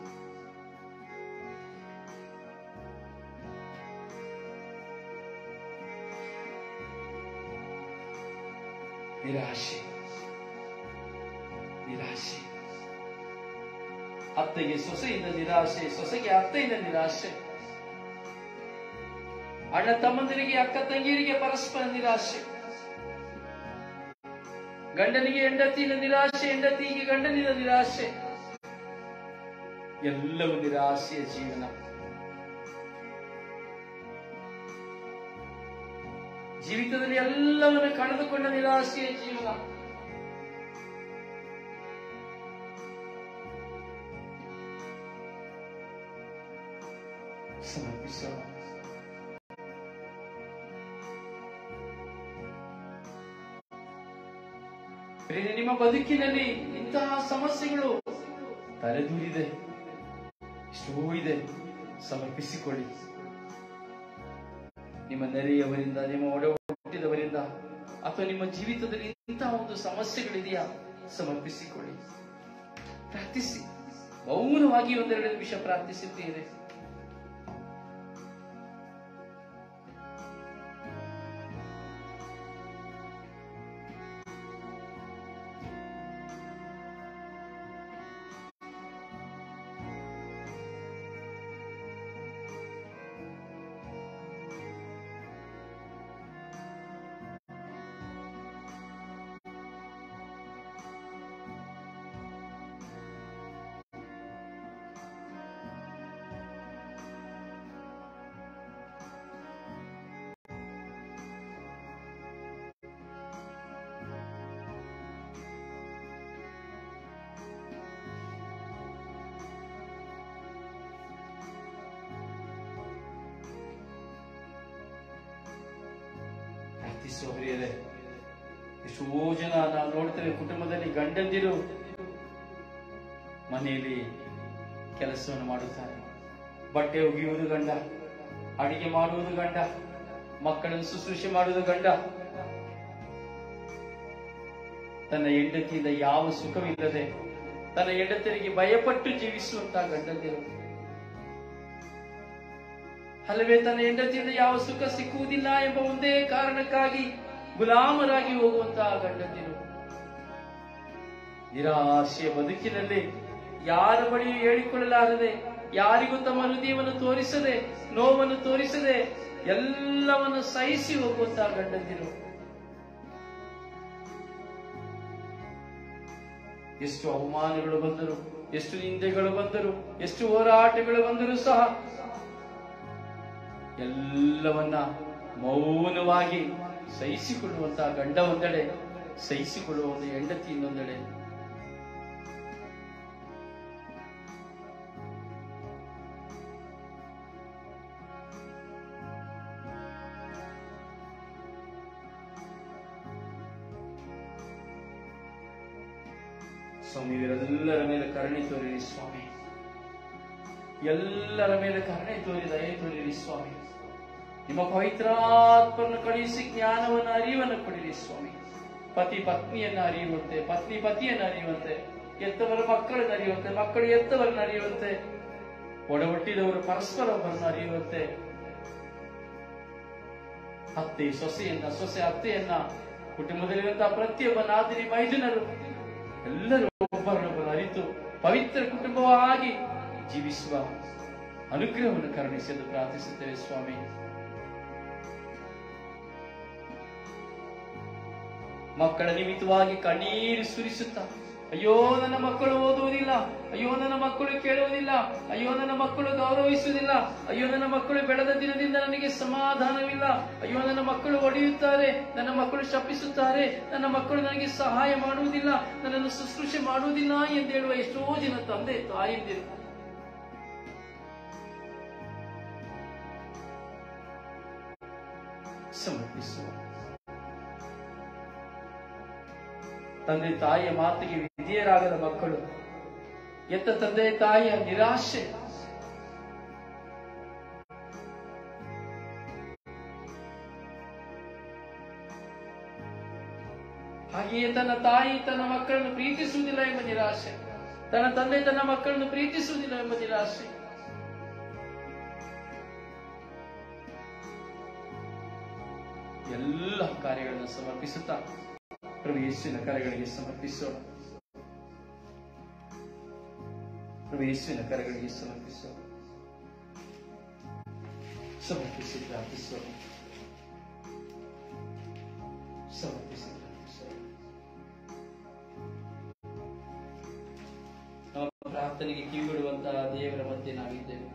ನಿರಾಶೆ ನಿರಾಶೆ ಅತ್ತೆಗೆ ಸೊಸೆಯಿಂದ ನಿರಾಶೆ ಸೊಸೆಗೆ ಅತ್ತೆಯಿಂದ ನಿರಾಶೆ ಅಣ್ಣ ತಮ್ಮಂದಿರಿಗೆ ಅಕ್ಕ ತಂಗಿಯರಿಗೆ ಪರಸ್ಪರ ನಿರಾಶೆ ಗಂಡನಿಗೆ ಹೆಂಡತಿಯಿಂದ ನಿರಾಶೆ ಹೆಂಡತಿಗೆ ಗಂಡನಿಂದ ನಿರಾಶೆ ಎಲ್ಲವೂ ನಿರಾಶೆಯ ಜೀವನ ಜೀವಿತದಲ್ಲಿ ಎಲ್ಲವನ್ನು ಕಳೆದುಕೊಂಡ ನಿರಾಶೆಯ ಜೀವನ ಸಮರ್ಪಿಸೋಣ ಪ್ರಿಯ, ನಿಮ್ಮ ಬದುಕಿನಲ್ಲಿ ಇಂತಹ ಸಮಸ್ಯೆಗಳು ತಲೆದೂರಿದೆ ಎಷ್ಟೋ ಇದೆ ಸಮರ್ಪಿಸಿಕೊಳ್ಳಿ ನಿಮ್ಮ ನೆರೆಯವರಿಂದ ನಿಮ್ಮ ಒಡ ಹುಟ್ಟಿದವರಿಂದ ಅಥವಾ ನಿಮ್ಮ ಜೀವಿತದಲ್ಲಿ ಇಂತಹ ಒಂದು ಸಮಸ್ಯೆಗಳಿದೆಯಾ ಸಮರ್ಪಿಸಿಕೊಳ್ಳಿ ಪ್ರಾರ್ಥಿಸಿ ಮೌನವಾಗಿ ಒಂದೆರಡು ನಿಮಿಷ ಪ್ರಾರ್ಥಿಸುತ್ತೀರಿ ಪ್ರಾರ್ಥಿಸುವ ಪ್ರಿಯರೇ ಎಷ್ಟೋ ಜನ ನಾವು ನೋಡ್ತೇವೆ ಕುಟುಂಬದಲ್ಲಿ ಗಂಡಂದಿರು ಮನೆಯಲ್ಲಿ ಕೆಲಸವನ್ನು ಮಾಡುತ್ತಾರೆ ಬಟ್ಟೆ ಒಗೆಯುವುದು ಗಂಡ ಅಡಿಗೆ ಮಾಡುವುದು ಗಂಡ ಮಕ್ಕಳನ್ನು ಶುಶ್ರೂಷೆ ಮಾಡುವುದು ಗಂಡ ತನ್ನ ಹೆಂಡತಿಯಿಂದ ಯಾವ ಸುಖವಿಲ್ಲದೆ ತನ್ನ ಹೆಂಡತಿಯರಿಗೆ ಭಯಪಟ್ಟು ಜೀವಿಸುವಂತಹ ಗಂಡಂದಿರು ಅಲ್ಲವೇ ತನ್ನ ಹೆಂಡತಿಯಿಂದ ಯಾವ ಸುಖ ಸಿಕ್ಕುವುದಿಲ್ಲ ಎಂಬ ಒಂದೇ ಕಾರಣಕ್ಕಾಗಿ ಗುಲಾಮರಾಗಿ ಹೋಗುವಂತಹ ಗಂಡಂದಿರು ನಿರಾಶೆಯ ಬದುಕಿನಲ್ಲಿ ಯಾರ ಬಳಿಯೂ ಹೇಳಿಕೊಳ್ಳಲಾರದೆ ಯಾರಿಗೂ ತಮ್ಮ ಹೃದಯವನ್ನು ತೋರಿಸದೆ ನೋವನ್ನು ತೋರಿಸದೆ ಎಲ್ಲವನ್ನು ಸಹಿಸಿ ಹೋಗುವಂತಹ ಗಂಡಂದಿರು ಎಷ್ಟು ಅವಮಾನಗಳು ಬಂದರು ಎಷ್ಟು ನಿಂದೆಗಳು ಬಂದರು ಎಷ್ಟು ಹೋರಾಟಗಳು ಬಂದರೂ ಸಹ ಎಲ್ಲವನ್ನ ಮೌನವಾಗಿ ಸಹಿಸಿಕೊಳ್ಳುವಂತಹ ಗಂಡ ಒಂದೆಡೆ ಸಹಿಸಿಕೊಳ್ಳುವ ಒಂದು ಹೆಂಡತಿ ಇನ್ನೊಂದೆಡೆ ಸ್ವಾಮಿ ಇವರೆಲ್ಲರ ಮೇಲೆ ಕರುಣೆ ತೋರಿರಿ ಸ್ವಾಮಿ ಎಲ್ಲರ ಮೇಲೆ ಕರುಣೆ ತೋರಿ ದಯೆ ತೋರಿರಿ ಸ್ವಾಮಿ ನಿಮ್ಮ ಪವಿತ್ರಾತ್ಮನ್ನು ಕಳುಹಿಸಿ ಜ್ಞಾನವನ್ನು ಅರಿವನ್ನು ಕೊಡಿರಿ ಸ್ವಾಮಿ ಪತಿ ಪತ್ನಿಯನ್ನ ಅರಿಯುವಂತೆ ಪತ್ನಿ ಪತಿಯನ್ನ ಅರಿಯುವಂತೆ ಎತ್ತವರ ಮಕ್ಕಳನ್ನ ಅರಿಯುವಂತೆ ಮಕ್ಕಳು ಎತ್ತವರನ್ನ ಅರಿಯುವಂತೆ ಒಡಹುಟ್ಟಿದವರು ಪರಸ್ಪರ ಒಬ್ಬರನ್ನು ಅರಿಯುವಂತೆ ಅತ್ತೆ ಸೊಸೆಯನ್ನ ಸೊಸೆ ಅತ್ತೆಯನ್ನ ಕುಟುಂಬದಲ್ಲಿರುವಂತಹ ಪ್ರತಿಯೊಬ್ಬ ನಾದಿನಿ ಮೈದುನರು ಎಲ್ಲರೂ ಒಬ್ಬರನ್ನೊಬ್ಬರು ಅರಿತು ಪವಿತ್ರ ಕುಟುಂಬವಾಗಿ ಜೀವಿಸುವ ಅನುಗ್ರಹವನ್ನು ಕರುಣಿಸಿ ಎಂದು ಪ್ರಾರ್ಥಿಸುತ್ತೇವೆ ಸ್ವಾಮಿ ಮಕ್ಕಳ ನಿಮಿತ್ತವಾಗಿ ಕಣ್ಣೀರು ಸುರಿಸುತ್ತಾ ಅಯ್ಯೋ ನನ್ನ ಮಕ್ಕಳು ಓದುವುದಿಲ್ಲ ಅಯ್ಯೋ ನನ್ನ ಮಕ್ಕಳು ಕೇಳುವುದಿಲ್ಲ ಅಯ್ಯೋ ನನ್ನ ಮಕ್ಕಳು ಗೌರವಿಸುವುದಿಲ್ಲ ಅಯ್ಯೋ ನನ್ನ ಮಕ್ಕಳು ಬೆಳೆದ ದಿನದಿಂದ ನನಗೆ ಸಮಾಧಾನವಿಲ್ಲ ಅಯ್ಯೋ ನನ್ನ ಮಕ್ಕಳು ಒಡೆಯುತ್ತಾರೆ ನನ್ನ ಮಕ್ಕಳು ಶಪಿಸುತ್ತಾರೆ ನನ್ನ ಮಕ್ಕಳು ನನಗೆ ಸಹಾಯ ಮಾಡುವುದಿಲ್ಲ ನನ್ನನ್ನು ಶುಶ್ರೂಷೆ ಮಾಡುವುದಿಲ್ಲ ಎಂದು ಹೇಳುವ ಎಷ್ಟೋ ಜನ ತಂದೆ ತಾಯಂದಿರು ಸಮರ್ಪಿಸುವ ತಂದೆ ತಾಯಿಯ ಮಾತಿಗೆ ವಿಧೇಯರಾಗದ ಮಕ್ಕಳು ಎತ್ತ ತಂದೆ ತಾಯಿಯ ನಿರಾಶೆ ಹಾಗೆಯೇ ತನ್ನ ತಾಯಿ ತನ್ನ ಮಕ್ಕಳನ್ನು ಪ್ರೀತಿಸುವುದಿಲ್ಲ ಎಂಬ ನಿರಾಶೆ ತನ್ನ ತಂದೆ ತನ್ನ ಮಕ್ಕಳನ್ನು ಪ್ರೀತಿಸುವುದಿಲ್ಲ ಎಂಬ ನಿರಾಶೆ ಎಲ್ಲ ಕಾರ್ಯಗಳನ್ನು ಸಮರ್ಪಿಸುತ್ತಾ ಪ್ರಭು ಯೇಸುವಿನ ಕರೆಗಳಿಗೆ ಸಮರ್ಪಿಸೋಣ ಪ್ರಭು ಯೇಸುವಿನ ಕರೆಗಳಿಗೆ ಸಮರ್ಪಿಸೋಣ ಸಮರ್ಪಿಸಿ ಪ್ರಾರ್ಥಿಸೋಣ ಸಮರ್ಪಿಸಿ ಪ್ರಾರ್ಥಿಸೋಣ ನಮ್ಮ ಪ್ರಾರ್ಥನೆಗೆ ಕಿವಿಗೊಡುವಂತಹ ದೇವರ ಮಧ್ಯೆ ನಾವಿದ್ದೇವೆ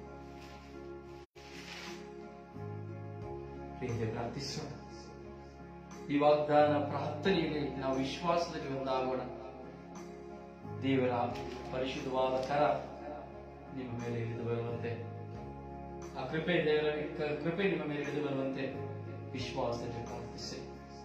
ಪ್ರಿಯರೇ, ಪ್ರಾರ್ಥಿಸೋಣ ಈ ವಾಗ್ದಾನ ಪ್ರಾರ್ಥನೆಯಲ್ಲಿ ನಾವು ವಿಶ್ವಾಸದಲ್ಲಿ ಒಂದಾಗೋಣ ದೇವರ ಪರಿಶುದ್ಧವಾದ ಕರ ನಿಮ್ಮ ಮೇಲೆ ಇಳಿದು ಬರುವಂತೆ ಆ ಕೃಪೆ ದೇವರ ಕ- ಕೃಪೆ ನಿಮ್ಮ ಮೇಲೆ ಇಳಿದು ಬರುವಂತೆ ವಿಶ್ವಾಸದಲ್ಲಿ ಪ್ರಾರ್ಥಿಸಿ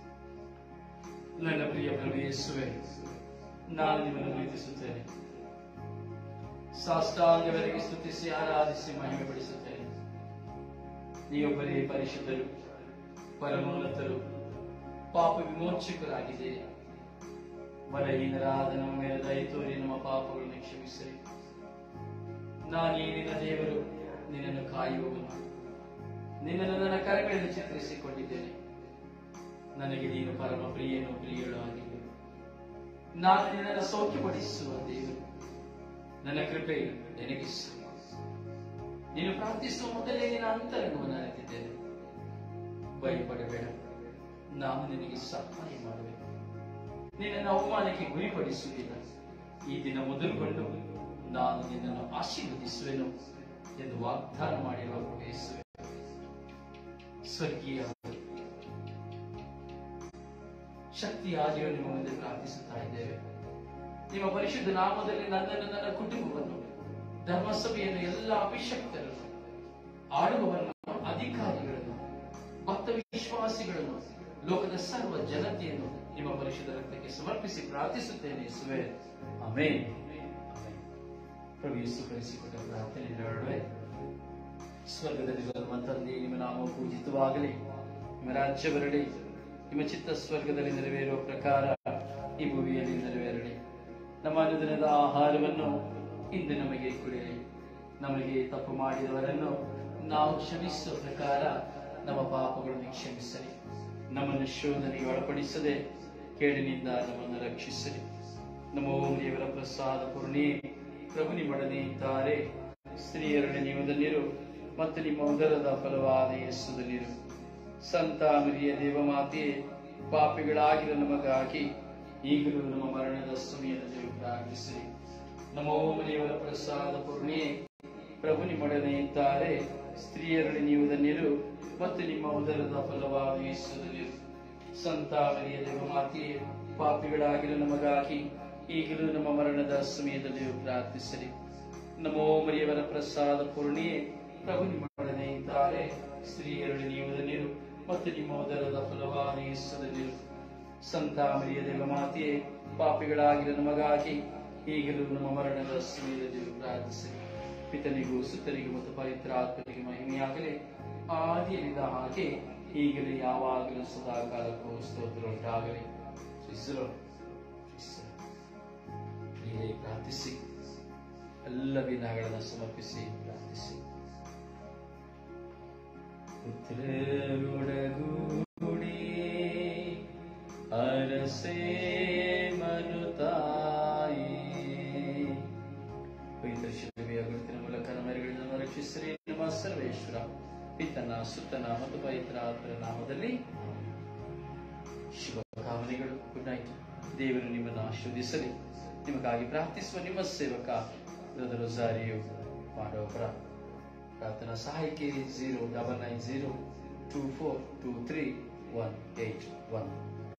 ನನ್ನ ಪ್ರಿಯ ಪ್ರಭು ಯೇಸುವೆ ನಾನು ನಿಮ್ಮನ್ನು ಪ್ರೀತಿಸುತ್ತೇನೆ ಸಾಷ್ಟಾಂಗವರೆಗೆ ಸ್ತುತಿಸಿ ಆರಾಧಿಸಿ ಮಹಿಮೆ ಪಡಿಸುತ್ತೇನೆ ನೀವೊಬ್ಬರೇ ಪರಿಶುದ್ಧರು ಪರಮೋನ್ನತರು ಪಾಪ ವಿಮೋಚಕರಾಗಿದ್ದೀರಿ ಬಲಹೀನರಾದ ನಮ್ಮ ಮೇಲೆ ದಯ ತೋರಿ ನಮ್ಮ ಪಾಪಗಳನ್ನು ಕ್ಷಮಿಸಿರಿ ನಾನೇ ನಿನ್ನ ದೇವರು ನಿನ್ನನ್ನು ಕಾಯುವವನು ನಿನ್ನನ್ನು ನನ್ನ ಕರಗಳಲ್ಲಿ ಚಿತ್ರಿಸಿಕೊಂಡಿದ್ದೇನೆ ನನಗೆ ನೀನು ಪರಮ ಪ್ರಿಯನು ಪ್ರಿಯಳು ಆಗಿದ್ದೆ ನಾನು ನಿನ್ನನ್ನು ಸೌಖ್ಯಪಡಿಸುವ ದೇವರು ನನ್ನ ಕೃಪೆ ನಿನಗಿಸು ನೀನು ಪ್ರಾರ್ಥಿಸುವ ಮೊದಲೇ ನಿನ್ನ ಅಂತರಂಗವನ್ನು ಅರಿತಿದ್ದೇನೆ ಭಯಪಡಬೇಡ ನಾನು ನಿನಗೆ ಸಹಾಯ ಮಾಡುವೆ ನಿನ್ನನ್ನು ಅವಮಾನಕ್ಕೆ ಗುರಿಪಡಿಸುವುದಿಲ್ಲ ಈ ದಿನ ಮೊದಲುಗೊಂಡು ನಾನು ನಿನ್ನನ್ನು ಆಶೀರ್ವದಿಸುವೆನು ಎಂದು ವಾಗ್ದಾನ ಮಾಡಿರುವ ಪ್ರವೇಶಿಸುವೆ ಸ್ವರ್ಗೀಯ ಶಕ್ತಿಯಾದಿಗಳು ನಿಮ್ಮ ಮುಂದೆ ಪ್ರಾರ್ಥಿಸುತ್ತಾ ಇದ್ದೇವೆ ನಿಮ್ಮ ಪರಿಶುದ್ಧ ನಾಮದಲ್ಲಿ ನನ್ನನ್ನು ನನ್ನ ಕುಟುಂಬವನ್ನು ಧರ್ಮಸಭೆಯನ್ನು ಎಲ್ಲ ಅಭಿಷಕ್ತರನ್ನು ಆಳುವವರನ್ನು ಅಧಿಕಾರಿಗಳನ್ನು ಭಕ್ತ ವಿಶ್ವಾಸಿಗಳನ್ನು ಲೋಕದ ಸರ್ವ ಜನತೆಯನ್ನು ನಿಮ್ಮ ಪರಿಶುದ್ಧ ರಕ್ತಕ್ಕೆ ಸಮರ್ಪಿಸಿ ಪ್ರಾರ್ಥಿಸುತ್ತೇನೆ ಯೇಸುವೆ ಆಮೇನ್ ಪ್ರಭು ಯೇಸು ಕಲಿಸಿಕೊಟ್ಟ ಪ್ರಾರ್ಥನೆ ನಡುವೆ ಸ್ವರ್ಗದಲ್ಲಿ ಬರುವ ತಂದೆ ನಿಮ್ಮ ನಾಮ ಪೂಜಿತವಾಗಲಿ ನಿಮ್ಮ ರಾಜ್ಯ ಬರಲಿ ನಿಮ್ಮ ಚಿತ್ತ ಸ್ವರ್ಗದಲ್ಲಿ ನೆರವೇರುವ ಪ್ರಕಾರ ಈ ಭೂಮಿಯಲ್ಲಿ ನೆರವೇರಲಿ ನಮ್ಮ ಅನುದಿನದ ಆಹಾರವನ್ನು ಇಂದು ನಮಗೆ ಕೊಡಿರಿ ನಮಗೆ ತಪ್ಪು ಮಾಡಿದವರನ್ನು ನಾವು ಕ್ಷಮಿಸುವ ಪ್ರಕಾರ ನಮ್ಮ ಪಾಪಗಳನ್ನು ಕ್ಷಮಿಸಲಿ ನಮ್ಮನ್ನು ಶೋಧನೆಗೆ ಒಳಪಡಿಸದೆ ಕೇಳಿನಿಂದ ನಮ್ಮನ್ನು ರಕ್ಷಿಸಲಿ ನಮ್ಮ ಓಂ ದೇವರ ಪ್ರಸಾದ ಪೂರ್ಣಿ ಪ್ರಭು ನಿಮ್ಮೊಡನೆ ಇದ್ದಾರೆ ಸ್ತ್ರೀಯರೊಡನೆ ನೀವು ಧನ್ಯರು ಮತ್ತು ನಿಮ್ಮ ಉದರದ ಫಲವಾದ ಯೇಸುದಲ್ಲಿರು ಸಂತ ಮರಿಯ ದೇವಮಾತೆಯೇ ಪಾಪಿಗಳಾಗಿರೋ ನಮಗಾಗಿ ಈಗಲೂ ನಮ್ಮ ಮರಣದ ಸಮಯದಲ್ಲಿ ಪ್ರಾರ್ಥಿಸಿರಿ ನಮ್ಮ ಓಂ ದೇವರ ಪ್ರಸಾದ ಪೂರ್ಣಿ ಪ್ರಭು ನಿಮ್ಮೊಡನೆ ಇದ್ದಾರೆ ಸ್ತ್ರೀಯರಲ್ಲಿ ನೀವು ಧನ್ಯರು ಮತ್ತು ನಿಮ್ಮ ಉದರದ ಫಲವಾದ ಯೇಸುದಲ್ಲಿ ಸಂತ ಮರಿಯ ದೇವಮಾತೆಯೇ ಪಾಪಿಗಳಾಗಿರೋ ನಮಗಾಗಿ ಈಗಲೂ ನಮ್ಮ ಮರಣದ ಸಮಯದಲ್ಲಿಯೂ ಪ್ರಾರ್ಥಿಸಲಿ ನಮೋ ಮರಿಯವರ ಪ್ರಸಾದ ಪೂರ್ಣಿಯೇ ಪ್ರಭು ನಿಮ್ಮೊಡನೆ ಇದ್ದಾರೆ ಸ್ತ್ರೀಯರಲ್ಲಿ ನೀವು ಧನ್ಯರು ಮತ್ತು ನಿಮ್ಮ ಉದರದ ಫಲವಾದ ಯೇಸುದಲ್ಲಿ ಸಂತ ಮರಿಯ ದೇವಮಾತೆಯೇ ಪಾಪಿಗಳಾಗಿರೋ ನಮಗಾಗಿ ಈಗಲೂ ನಮ್ಮ ಮರಣದ ಸಮಯದಲ್ಲಿಯೂ ಪ್ರಾರ್ಥಿಸಲಿ ಪಿತನಿಗೂ ಸುತ್ತನಿಗೂ ಮತ್ತು ಪವಿತ್ರ ಆತ್ಮನಿಗೆ ಮಹಿಮೆಯಾಗಲಿ ಆದಿಯಲ್ಲಿದ್ದ ಹಾಗೆ ಈಗಲೂ ಯಾವಾಗಲೂ ಸದಾ ಕಾಲಕ್ಕೂ ಸ್ತೋತ್ರ ಉಂಟಾಗಲಿ ಕ್ರಿಸ್ತರು, ಕ್ರಿಸ್ತರು. ನೀವೇ ಪ್ರಾರ್ಥಿಸಿ ಎಲ್ಲ ವಿಧಾನಗಳನ್ನು ಸಮರ್ಪಿಸಿ ಪ್ರಾರ್ಥಿಸಿ ಪುತ್ರರೊಡಗೂಡಿ ಅರಸೇ ಮನುತಾಯಿ ಪವಿತ್ರ ಶಿಲುಬೆಯ ಗುರುತಿನ ಮೂಲಕ ನಮ್ಮೆಲ್ಲರಿಗೂ ನಮ್ಮ ರಕ್ಷಿಸಲಿ ನಮ್ಮ ಸರ್ವೇಶ್ವರ ಪಿತನ ಸುತ್ತನ ಮತ್ತು ಪವಿತ್ರ ಆತ್ಮರ ನಾಮದಲ್ಲಿ ಶುಭ ಕಾಮನೆಗಳು ಗುಡ್ ನೈಟ್ ದೇವರು ನಿಮ್ಮನ್ನು ಆಶೀರ್ವದಿಸಲಿ ನಿಮಗಾಗಿ ಪ್ರಾರ್ಥಿಸುವ ನಿಮ್ಮ ಸೇವಕ ರೊಸಾರಿಯು ಮಾಡುವ ಪ್ರ- ಪ್ರಾರ್ಥನಾ ಸಹಾಯಕ್ಕೆ zero double nine zero two four two three one eight one